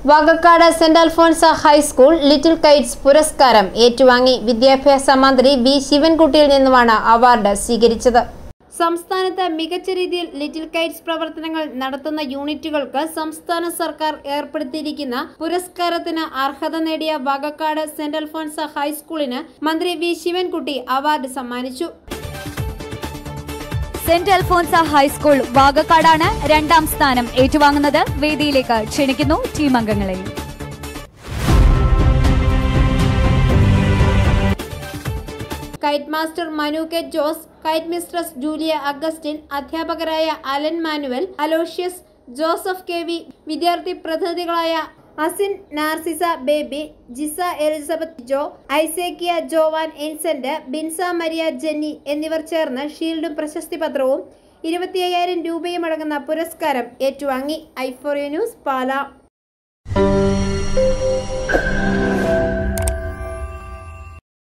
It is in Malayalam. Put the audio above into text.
Vakakkad saint Alphonsa high school little kites പുരസ്കാരം ഏറ്റുവാങ്ങി വിദ്യാഭ്യാസ മന്ത്രി വി ശിവൻകുട്ടിയിൽ നിന്നുമാണ് അവാർഡ് സ്വീകരിച്ചത് സംസ്ഥാനത്ത് മികച്ച രീതിയിൽ ലിറ്റിൽ കൈറ്റ്സ് പ്രവർത്തനങ്ങൾ നടത്തുന്ന യൂണിറ്റുകൾക്ക് സംസ്ഥാന സർക്കാർ ഏർപ്പെടുത്തിയിരിക്കുന്ന പുരസ്കാരത്തിന് അർഹത നേടിയ വാകക്കാട് സെന്റ് അൽഫോൺസ ഹൈസ്കൂളിന് മന്ത്രി വി ശിവൻകുട്ടി അവാർഡ് സമ്മാനിച്ചു സെന്റ് അൽഫോൻസ ഹൈസ്കൂൾ വാഗക്കാടാണ് രണ്ടാം സ്ഥാനം ഏറ്റുവാങ്ങുന്നത് വേദിയിലേക്ക് ക്ഷണിക്കുന്നു ടീം അംഗങ്ങളെ kite master Manu K Jose kite mistress Julia Augustine അധ്യാപകരായ അലൻ മാനുവൽ അലോഷ്യസ് ജോസഫ് കെ വി വിദ്യാർത്ഥി പ്രതിനിധികളായ അസിൻ നാർസിസ ബേബി ജിസ എലിസബത്ത് ജോ ഐസേക്കിയ ജോവാൻ ഇൻസെന്റ് ബിൻസ മരിയ ജെന്നി എന്നിവർ ചേർന്ന് ഷീൽഡും പ്രശസ്തി പത്രവും ഇരുപത്തി അയ്യായിരം രൂപയും അടങ്ങുന്ന പുരസ്കാരം ഏറ്റുവാങ്ങി ഐഫോറിയ ന്യൂസ് പാല